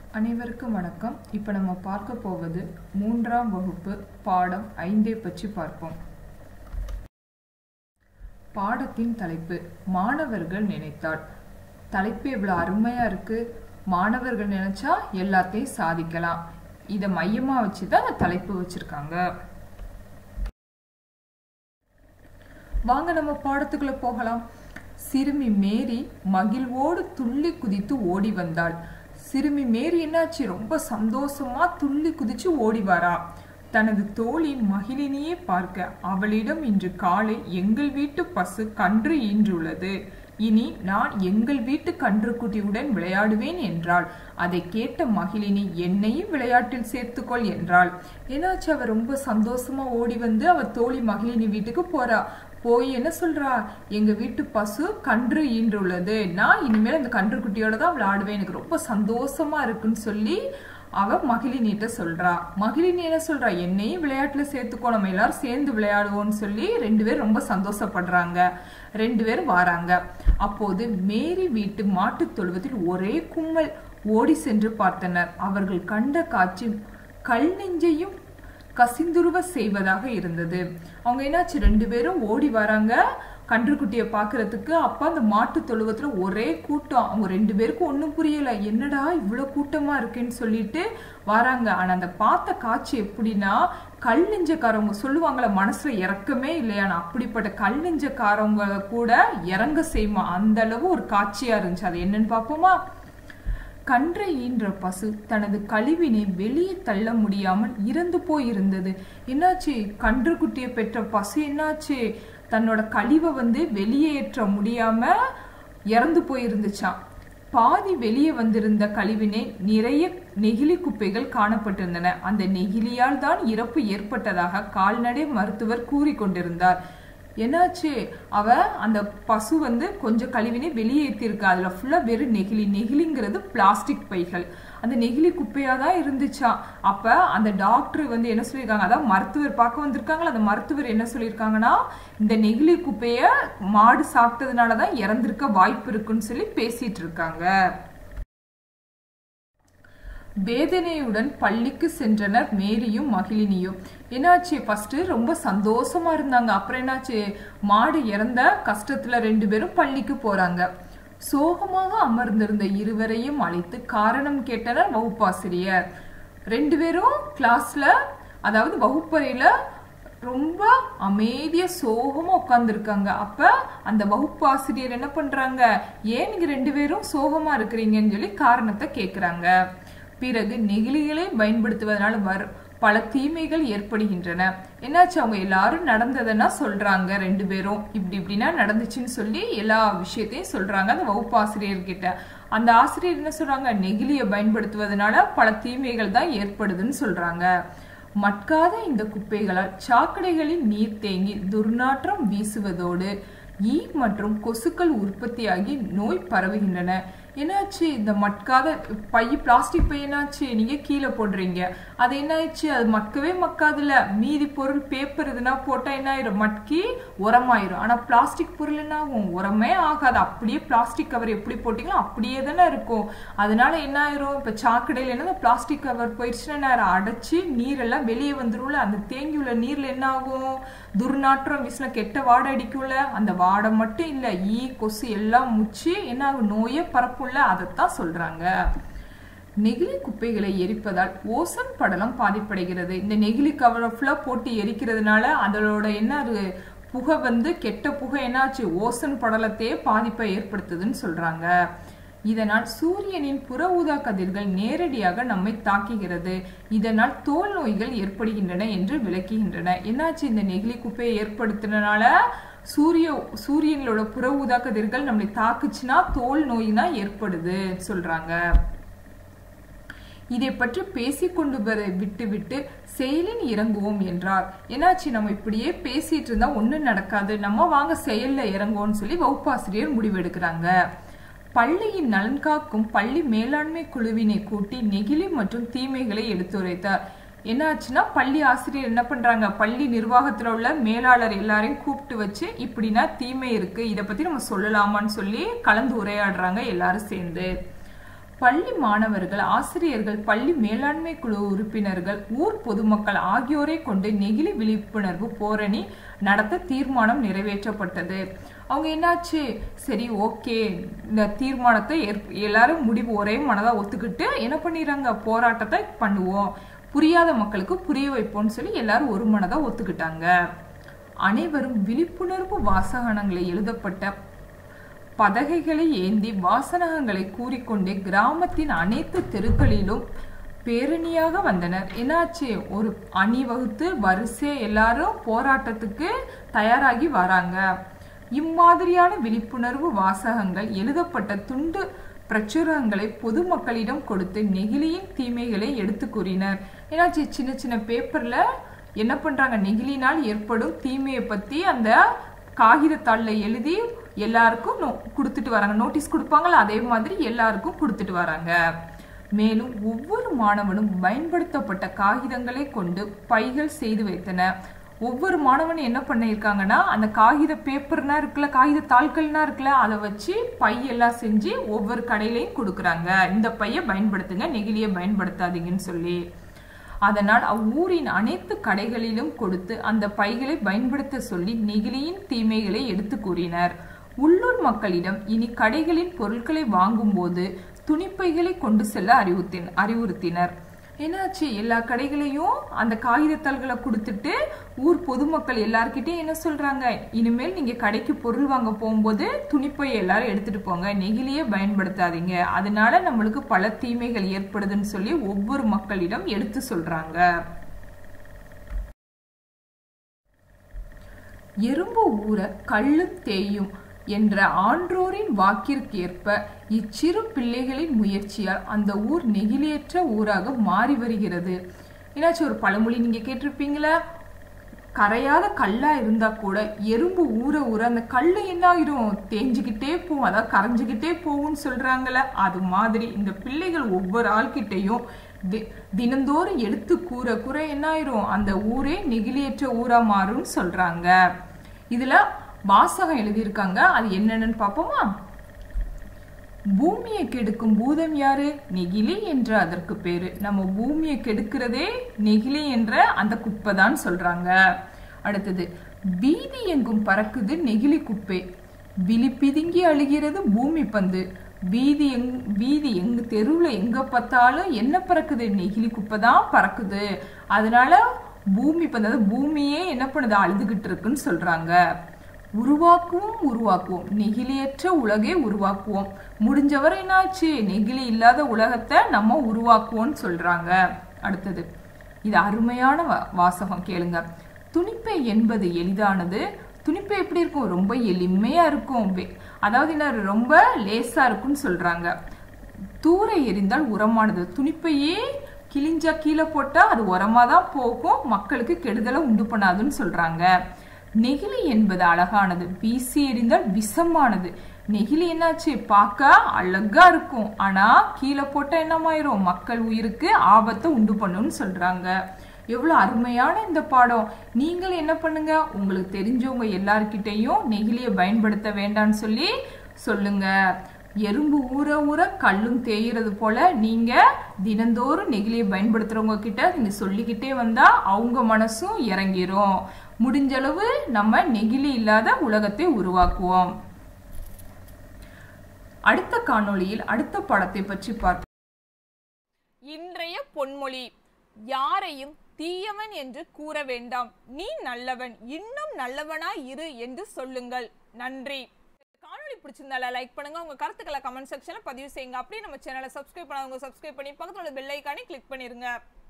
அனைவருக்கும் வணக்கம் இப்போ நம்ம பார்க்க போவது மூன்றாம் வகுப்பு பாடம் ஐந்தை பற்றி பார்ப்போம் பாடத்தின் தலைப்பு மாணவர்கள் நினைத்தால் தலைப்பு இவ்வளோ அருமையா இருக்கு மாணவர்கள் நினைச்சா எல்லாத்தையும் சாதிக்கலாம் இதை மையமா வச்சு தான் அந்த தலைப்பு வச்சிருக்காங்க வாங்க நம்ம பாடத்துக்குள்ள போகலாம் சிறுமி மேரி மகிழ்வோடு துள்ளி குதித்து ஓடி வந்தாள் சிறுமி மேரி என்னாச்சு ரொம்ப சந்தோஷமா துள்ளி குதிச்சு ஓடி வரா தனது தோழி மகிழினியை பார்க்க அவளிடம் இன்று காலை எங்கள் வீட்டு பசு கன்று ஈன்றுள்ளது இனி நான் எங்கள் வீட்டு கன்றுக்குட்டியுடன் விளையாடுவேன் என்றாள் அதை கேட்ட மகிழினி என்னையும் விளையாட்டில் சேர்த்துக்கொள் என்றாள் என்னாச்சு அவ ரொம்ப சந்தோஷமா ஓடி வந்து அவ தோழி மகிழினி வீட்டுக்கு போறா போய் என்ன சொல்றா எங்க வீட்டு பசு கன்று ஈன்றுள்ளது நான் இனிமேல் அந்த கன்றுக்குட்டியோட தான் விளையாடுவேன் எனக்கு ரொம்ப சந்தோஷமா இருக்குன்னு சொல்லி அவ மகிழினிட்ட சொல்றா மகிழினி என்ன சொல்றா என்னையும் விளையாட்டுல சேர்த்துக்கோ நம்ம எல்லாரும் சேர்ந்து விளையாடுவோம்னு சொல்லி ரெண்டு பேரும் ரொம்ப சந்தோஷப்படுறாங்க ரெண்டு பேரும் வராங்க அப்போது மேரி வீட்டு மாட்டுத் தொழுவத்தில் ஒரே கும்மல் ஓடி சென்று பார்த்தனர் அவர்கள் கண்ட காட்சி கல் நெஞ்சையும் கசிந்துருவ செய்வதாக இருந்தது அவங்க என்னாச்சு ரெண்டு பேரும் ஓடி வராங்க கன்றுக்குட்டியை பார்க்கறதுக்கு அப்ப அந்த மாட்டு தொழுவத்துல ஒரே கூட்டம் அவங்க ரெண்டு பேருக்கும் ஒன்றும் புரியல என்னடா இவ்வளோ கூட்டமா இருக்குன்னு சொல்லிட்டு வராங்க ஆனா அந்த பார்த்த காட்சி எப்படின்னா கல் நெஞ்சக்காரவங்க சொல்லுவாங்களே மனசுல இறக்கமே இல்லையானா அப்படிப்பட்ட கல் நெஞ்சக்காரவங்க கூட இறங்க செய்யுமா அந்த அளவு ஒரு காட்சியா இருந்துச்சு அது என்னன்னு பார்ப்போமா கன்றை ஈன்ற பசு தனது கழிவினை வெளியே தள்ள முடியாமல் இறந்து போயிருந்தது என்னாச்சு கன்று குட்டியை பெற்ற பசு என்னாச்சு தன்னோட கழிவை வந்து வெளியேற்ற முடியாம இறந்து போயிருந்துச்சாம் பாதி வெளியே வந்திருந்த கழிவினை நிறைய நெகிழி குப்பைகள் காணப்பட்டிருந்தன அந்த நெகிழியால் தான் இறப்பு ஏற்பட்டதாக கால்நடை மருத்துவர் கூறிக்கொண்டிருந்தார் என்னாச்சு அவ அந்த பசு வந்து கொஞ்சம் கழிவினை வெளியேற்றிருக்கா அதுல ஃபுல்லா வெறும் நெகிழி நெகிழிங்கிறது பிளாஸ்டிக் பைகள் அந்த நெகிழி குப்பையா தான் இருந்துச்சா அப்ப அந்த டாக்டர் வந்து என்ன சொல்லியிருக்காங்க அதான் மருத்துவர் பார்க்க வந்திருக்காங்களா அந்த மருத்துவர் என்ன சொல்லியிருக்காங்கன்னா இந்த நெகிழி குப்பைய மாடு சாப்பிட்டதுனாலதான் இறந்திருக்க வாய்ப்பு இருக்குன்னு சொல்லி பேசிட்டு இருக்காங்க வேதனையுடன் பள்ளிக்கு சென்றனர் மேரியும் மகிழினியும் என்னாச்சு ஃபர்ஸ்ட் ரொம்ப சந்தோஷமா இருந்தாங்க அப்புறம் என்னாச்சு மாடு இறந்த கஷ்டத்துல ரெண்டு பேரும் பள்ளிக்கு போறாங்க சோகமாக அமர்ந்திருந்த இருவரையும் அழைத்து காரணம் கேட்டனர் வகுப்பாசிரியர் ரெண்டு பேரும் கிளாஸ்ல அதாவது வகுப்பறையில ரொம்ப அமைதியா சோகமா உட்கார்ந்துருக்காங்க அப்ப அந்த வகுப்பு ஆசிரியர் என்ன பண்றாங்க ஏன் நீங்க ரெண்டு பேரும் சோகமா இருக்கிறீங்கன்னு சொல்லி காரணத்தை கேக்குறாங்க பிறகு நெகிழிகளை பயன்படுத்துவதனால வர பல தீமைகள் ஏற்படுகின்றன என்னாச்சு அவங்க எல்லாரும் நடந்ததுன்னா சொல்றாங்க ரெண்டு பேரும் இப்படி இப்படின்னா நடந்துச்சுன்னு சொல்லி எல்லா விஷயத்தையும் சொல்றாங்க அந்த வகுப்பு ஆசிரியர்கிட்ட அந்த ஆசிரியர் என்ன சொல்றாங்க நெகிழியை பயன்படுத்துவதனால பல தீமைகள் தான் ஏற்படுதுன்னு சொல்றாங்க மட்காத இந்த குப்பைகளால் சாக்கடைகளில் நீர் தேங்கி துர்நாற்றம் வீசுவதோடு ஈ மற்றும் கொசுக்கள் உற்பத்தியாகி நோய் பரவுகின்றன என்னாச்சு இந்த மட்காத பை பிளாஸ்டிக் பை என்னாச்சு நீங்க கீழே போடுறீங்க அது என்ன ஆயிடுச்சு அது மக்கவே மக்காதுல மீதி பொருள் பேப்பர் எதுனா போட்டா என்ன ஆயிரும் மட்கி உரமாயிரும் ஆனா பிளாஸ்டிக் பொருள் என்ன ஆகும் உரமே ஆகாது அப்படியே பிளாஸ்டிக் கவர் எப்படி போட்டீங்களோ அப்படியே தானே இருக்கும் அதனால என்ன ஆயிரும் இப்ப சாக்கடையில என்ன பிளாஸ்டிக் கவர் போயிடுச்சுன்னா நேரம் அடைச்சு நீரெல்லாம் வெளியே வந்துரும்ல அந்த தேங்கி உள்ள நீர்ல என்ன ஆகும் துர்நாற்றம் வீசின கெட்ட வாடை அடிக்கும்ல அந்த வாடை மட்டும் இல்ல ஈ கொசு எல்லாம் முச்சு என்ன ஆகும் நோயே பரப்பும்ல அதைத்தான் சொல்றாங்க நெகிழி குப்பைகளை எரிப்பதால் ஓசன் படலம் பாதிப்படைகிறது இந்த நெகிழி கவரை ஃபுல்லா போட்டு எரிக்கிறதுனால அதோட என்ன புகை வந்து கெட்ட புகை என்னாச்சு ஓசன் படலத்தையே பாதிப்பை ஏற்படுத்துதுன்னு சொல்றாங்க இதனால் சூரியனின் புற ஊதா கதிர்கள் நேரடியாக நம்மை தாக்குகிறது இதனால் தோல் நோய்கள் ஏற்படுகின்றன என்று விளக்குகின்றன என்னாச்சு இந்த நெகிழி குப்பையை ஏற்படுத்தினால சூரிய சூரியனோட புற ஊதா கதிர்கள் நம்மளை தாக்குச்சுன்னா தோல் நோயினா ஏற்படுது சொல்றாங்க இதை பற்றி பேசிக்கொண்டு வர விட்டு விட்டு செயலில் இறங்குவோம் என்றார் என்னாச்சு நம்ம இப்படியே பேசிட்டு இருந்தா ஒண்ணும் நடக்காது நம்ம வாங்க செயல்ல இறங்குவோம்னு சொல்லி வகுப்பாசிரியர் முடிவெடுக்கிறாங்க பள்ளியின் நலன் காக்கும் பள்ளி மேலாண்மை குழுவினை கூட்டி நெகிழி மற்றும் தீமைகளை எடுத்துரைத்தார் என்ன ஆச்சுன்னா பள்ளி ஆசிரியர் என்ன பண்றாங்க பள்ளி நிர்வாகத்துல உள்ள மேலாளர் எல்லாரையும் கூப்பிட்டு வச்சு இப்படின்னா தீமை இருக்கு இதை பத்தி நம்ம சொல்லலாமான்னு சொல்லி கலந்து உரையாடுறாங்க எல்லாரும் சேர்ந்து பள்ளி மாணவர்கள் ஆசிரியர்கள் பள்ளி மேலாண்மை குழு உறுப்பினர்கள் ஊர் பொதுமக்கள் ஆகியோரை கொண்டு நெகிழி விழிப்புணர்வு போரணி நடத்த தீர்மானம் நிறைவேற்றப்பட்டது அவங்க என்னாச்சு சரி ஓகே இந்த தீர்மானத்தை ஏற்- எல்லாரும் முடிவு ஒரே மனதா ஒத்துக்கிட்டு என்ன பண்ணிடுறாங்க போராட்டத்தை பண்ணுவோம் புரியாத மக்களுக்கு புரிய வைப்போம்னு சொல்லி எல்லாரும் ஒரு மனதா ஒத்துக்கிட்டாங்க அனைவரும் விழிப்புணர்வு வாசகங்களை எழுதப்பட்ட பதகைகளை ஏந்தி வாசனகங்களை கூறிக்கொண்டே கிராமத்தின் அனைத்து தெருக்களிலும் பேரணியாக வந்தனர் என்னாச்சு ஒரு அணி வகுத்து வரிசை எல்லாரும் போராட்டத்துக்கு தயாராகி வராங்க இம்மாதிரியான விழிப்புணர்வு வாசகங்கள் எழுதப்பட்ட துண்டு பிரச்சுரங்களை பொதுமக்களிடம் கொடுத்து நெகிழியின் தீமைகளை எடுத்து கூறினர் என்னாச்சு சின்ன சின்ன பேப்பர்ல என்ன பண்றாங்க நெகிழினால் ஏற்படும் தீமையை பத்தி அந்த காகிதத்தாள்ல எழுதி எல்லாருக்கும் நோ- கொடுத்துட்டு வராங்க நோட்டீஸ் கொடுப்பாங்கல்ல அதே மாதிரி எல்லாருக்கும் கொடுத்துட்டு வராங்க மேலும் ஒவ்வொரு மாணவனும் பயன்படுத்தப்பட்ட காகிதங்களை கொண்டு பைகள் செய்து வைத்தன ஒவ்வொரு மாணவனும் என்ன பண்ணியிருக்காங்கன்னா அந்த காகித பேப்பர்னா இருக்குல்ல காகித தாள்கள்னா இருக்குல்ல அதை வச்சு பை எல்லாம் செஞ்சு ஒவ்வொரு கடையிலையும் கொடுக்குறாங்க இந்த பையை பயன்படுத்துங்க நெகிழியை பயன்படுத்தாதீங்கன்னு சொல்லி அதனால் அவ்வூரின் அனைத்து கடைகளிலும் கொடுத்து அந்த பைகளை பயன்படுத்த சொல்லி நெகிழியின் தீமைகளை எடுத்து கூறினர் உள்ளூர் மக்களிடம் இனி கடைகளின் பொருட்களை வாங்கும்போது துணிப்பைகளை கொண்டு செல்ல அறிவுறுத்தின் அறிவுறுத்தினர் என்னாச்சு எல்லா கடைகளையும் அந்த காகிதத்தாள்களை கொடுத்துட்டு ஊர் பொதுமக்கள் எல்லார்கிட்டயும் என்ன சொல்றாங்க இனிமேல் நீங்க கடைக்கு பொருள் வாங்க போகும்போது துணிப்பை எல்லாரும் எடுத்துட்டு போங்க நெகிழியே பயன்படுத்தாதீங்க அதனால நம்மளுக்கு பல தீமைகள் ஏற்படுதுன்னு சொல்லி ஒவ்வொரு மக்களிடம் எடுத்து சொல்றாங்க எறும்பு ஊற கள்ளு தேயும் என்ற ஆன்றோரின் வாக்கிற்கேற்ப இச்சிறு பிள்ளைகளின் முயற்சியால் அந்த ஊர் நெகிழியற்ற ஊராக மாறி வருகிறது என்னாச்சும் ஒரு பழமொழி நீங்க கேட்டிருப்பீங்களா கரையாத கல்லா இருந்தா கூட எறும்பு ஊற ஊற அந்த கல்லு என்ன ஆயிரும் தேஞ்சுக்கிட்டே போகும் அதாவது கரைஞ்சுக்கிட்டே போகும்னு சொல்றாங்கல்ல அது மாதிரி இந்த பிள்ளைகள் ஒவ்வொரு ஆள்கிட்டையும் தி- தினந்தோறும் எடுத்து கூற கூற என்ன ஆயிரும் அந்த ஊரே நெகிழியற்ற ஊரா மாறும்னு சொல்றாங்க இதுல வாசகம் எழுதியிருக்காங்க அது என்னன்னு பார்ப்போமா பூமியை கெடுக்கும் பூதம் யாரு நெகிழி என்ற அதற்கு பேரு நம்ம பூமியை கெடுக்கிறதே நெகிழி என்ற அந்த குப்பை தான் சொல்றாங்க அடுத்தது வீதி எங்கும் பறக்குது நெகிழி குப்பை விழி பிதுங்கி அழுகிறது பூமி பந்து வீதி எங் வீதி எங்க தெருவுல எங்க பார்த்தாலும் என்ன பறக்குது நெகிழி குப்பை தான் பறக்குது அதனால பூமி பந்து அதாவது பூமியே என்ன பண்ணுது அழுதுகிட்டு இருக்குன்னு சொல்றாங்க உருவாக்குவோம் உருவாக்குவோம் நெகிழியற்ற உலகை உருவாக்குவோம் முடிஞ்சவரை என்னாச்சு நெகிழி இல்லாத உலகத்தை நம்ம உருவாக்குவோம்னு சொல்றாங்க அடுத்தது இது அருமையான வா- வாசகம் கேளுங்க துணிப்பை என்பது எளிதானது துணிப்பை எப்படி இருக்கும் ரொம்ப எளிமையா இருக்கும் வே- அதாவது என்ன ரொம்ப லேசா இருக்கும்னு சொல்றாங்க தூர எறிந்தால் உரமானது துணிப்பையே கிழிஞ்சா கீழே போட்டா அது உரமா தான் போகும் மக்களுக்கு கெடுதலை உண்டு பண்ணாதுன்னு சொல்றாங்க நெகிழி என்பது அழகானது வீசி எறிந்தால் விஷமானது நெகிழி என்னாச்சு பார்க்க அழகா இருக்கும் ஆனா கீழே போட்டா என்னமாயிரும் மக்கள் உயிருக்கு ஆபத்தை உண்டு பண்ணும்னு சொல்றாங்க எவ்வளவு அருமையான இந்த பாடம் நீங்கள் என்ன பண்ணுங்க உங்களுக்கு தெரிஞ்சவங்க எல்லார்கிட்டையும் நெகிழியை பயன்படுத்த வேண்டாம்னு சொல்லி சொல்லுங்க எறும்பு ஊற ஊற கல்லும் தேய்கிறது போல நீங்க தினந்தோறும் நெகிழியை பயன்படுத்துறவங்க கிட்ட நீங்க சொல்லிக்கிட்டே வந்தா அவங்க மனசும் இறங்கிரும் முடிஞ்ச அளவு நம்ம நெகிழி இல்லாத உலகத்தை உருவாக்குவோம் அடுத்த காணொளியில் அடுத்த படத்தை பற்றி பார்ப்போம் இன்றைய பொன்மொழி யாரையும் தீயவன் என்று கூற வேண்டாம் நீ நல்லவன் இன்னும் நல்லவனாய் இரு என்று சொல்லுங்கள் நன்றி காணொளி பிடிச்சிருந்தால லைக் பண்ணுங்க உங்க கருத்துக்களை கமெண்ட் செக்ஷன்ல பதிவு செய்யுங்க அப்படியே நம்ம சேனலை சப்ஸ்கிரைப் பண்ணாதவங்க சப்ஸ்கிரைப் பண்ணி பக்கத்துல உள்ள பெல் ஐக்கானே கிளிக் பண்ணிருங்க